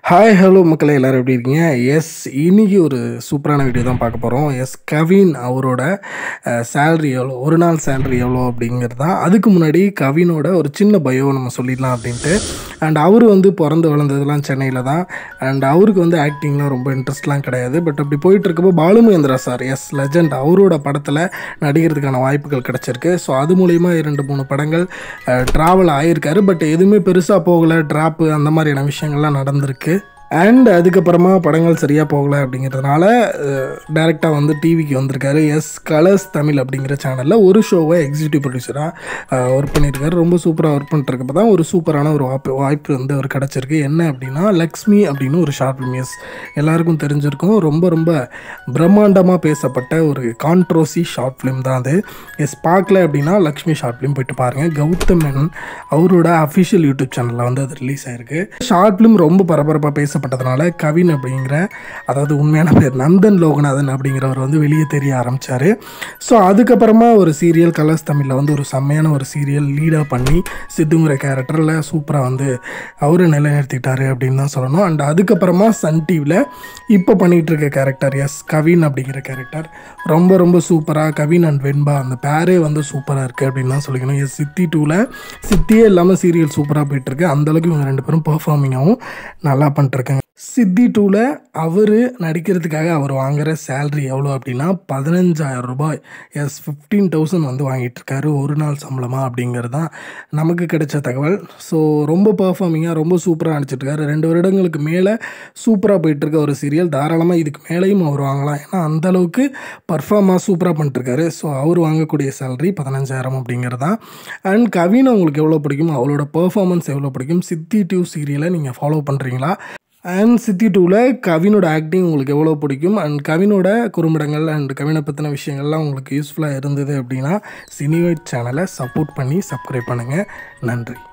hi hello மக்களே எல்லோரும் எப்படி இருக்கீங்க எஸ் இன்னைக்கு ஒரு சூப்பரான வீடியோ தான் பார்க்க போகிறோம் எஸ் கவின் அவரோட சேல்ரி எவ்வளோ ஒரு நாள் சேல்ரி எவ்வளோ அப்படிங்கிறது தான் அதுக்கு முன்னாடி கவினோட ஒரு சின்ன பயோ நம்ம சொல்லிடலாம் அப்படின்ட்டு அண்ட் அவர் வந்து பிறந்து வளர்ந்ததெல்லாம் சென்னையில் தான் அண்ட் அவருக்கு வந்து ஆக்டிங்லாம் ரொம்ப இன்ட்ரெஸ்ட்லாம் கிடையாது பட் அப்படி போயிட்டு இருக்கப்போ பாலுமகேந்திரா சார் எஸ் லெஜண்ட் அவரோட படத்தில் நடிக்கிறதுக்கான வாய்ப்புகள் கிடச்சிருக்கு ஸோ அது மூலிமா இரண்டு மூணு படங்கள் ட்ராவல் ஆகியிருக்காரு பட் எதுவுமே பெருசாக போகலை ட்ராப்பு அந்த மாதிரியான விஷயங்கள்லாம் நடந்திருக்கு அண்ட் அதுக்கப்புறமா படங்கள் சரியாக போகலை அப்படிங்கிறதுனால டேரெக்டாக வந்து டிவிக்கு வந்திருக்காரு எஸ் கலர்ஸ் தமிழ் அப்படிங்கிற சேனலில் ஒரு ஷோவை எக்ஸிக்யூட்டிவ் ப்ரொடியூசராக ஒர்க் பண்ணியிருக்காரு ரொம்ப சூப்பராக ஒர்க் பண்ணிட்டுருக்கப்போ தான் ஒரு சூப்பரான ஒரு வாய்ப்பு வாய்ப்பு வந்து அவர் கிடச்சிருக்கு என்ன அப்படின்னா லக்ஷ்மி அப்படின்னு ஒரு ஷார்ட் ஃபிலிம் எஸ் எல்லாருக்கும் தெரிஞ்சிருக்கும் ரொம்ப ரொம்ப பிரம்மாண்டமாக பேசப்பட்ட ஒரு கான்ட்ரோசி ஷார்ட் ஃபிலிம் தான் அது எஸ் பார்க்கல அப்படின்னா லக்ஷ்மி ஷார்ட் ஃபிலிம் போயிட்டு பாருங்கள் கௌதம் மேனன் அவரோட அஃபிஷியல் யூடியூப் சேனலில் வந்து அது ரிலீஸ் ஆயிருக்கு ஷார்ட் ஃபிலிம் ரொம்ப பரபரப்பாக பேசப்பட்டதுனால கவின் அப்படிங்கிற அதாவது உண்மையான பேர் நந்தன் லோகநாதன் அப்படிங்கிறவர் வந்து வெளியே தெரிய ஆரம்பித்தார் ஸோ அதுக்கப்புறமா ஒரு சீரியல் கலர்ஸ் தமிழில் வந்து ஒரு செம்மையான ஒரு சீரியல் லீடாக பண்ணி சித்துங்கிற கேரக்டரில் சூப்பராக வந்து அவரை நிலைநிறுத்திட்டாரு அப்படின்னு தான் சொல்லணும் அண்ட் அதுக்கப்புறமா சன் டிவியில் இப்போ பண்ணிகிட்டு இருக்க கேரக்டர் எஸ் கவின் அப்படிங்கிற கேரக்டர் ரொம்ப ரொம்ப சூப்பராக கவின் அண்ட் வெண்பா அந்த பேரே வந்து சூப்பராக இருக்குது அப்படின்னு தான் சொல்லிக்கணும் எஸ் சித்தி டூவில் சித்தியே இல்லாமல் சீரியல் சூப்பராக போயிட்டுருக்கு அந்தளவுக்கு இவங்க ரெண்டு பேரும் பெர்ஃபார்மிங்காகவும் நல்லா பண்ணிட்டுருக்காங்க சித்தி டூவில் அவர் நடிக்கிறதுக்காக அவர் வாங்குகிற சேல்ரி எவ்வளோ அப்படின்னா பதினஞ்சாயிரம் ரூபாய் எஸ் ஃபிஃப்டீன் தௌசண்ட் வந்து வாங்கிட்டு இருக்காரு ஒரு நாள் சம்பளமாக அப்படிங்கிறது தான் நமக்கு கிடைச்ச தகவல் ஸோ ரொம்ப பர்ஃபார்மிங்காக ரொம்ப சூப்பராக நடிச்சிட்ருக்காரு ரெண்டு வருடங்களுக்கு மேலே சூப்பராக போயிட்டுருக்க ஒரு சீரியல் தாராளமாக இதுக்கு மேலேயும் அவர் வாங்கலாம் ஏன்னா அந்தளவுக்கு பர்ஃபார்மாக சூப்பராக பண்ணிட்டுருக்காரு ஸோ அவர் வாங்கக்கூடிய சேலரி பதினஞ்சாயிரம் அப்படிங்கிறது தான் அண்ட் கவின் உங்களுக்கு எவ்வளோ பிடிக்கும் அவளோட பர்ஃபார்மன்ஸ் எவ்வளோ பிடிக்கும் சித்தி டியூ சீரியலை நீங்கள் ஃபாலோ பண்ணுறீங்களா அண்ட் சித்தி டூவில் கவினோட ஆக்டிங் உங்களுக்கு எவ்வளோ பிடிக்கும் அண்ட் கவினோட குறும்படங்கள் அண்ட் கவினை பற்றின விஷயங்கள்லாம் உங்களுக்கு யூஸ்ஃபுல்லாக இருந்தது அப்படின்னா சினிவைட் சேனலை சப்போர்ட் பண்ணி சப்ஸ்கிரைப் பண்ணுங்கள் நன்றி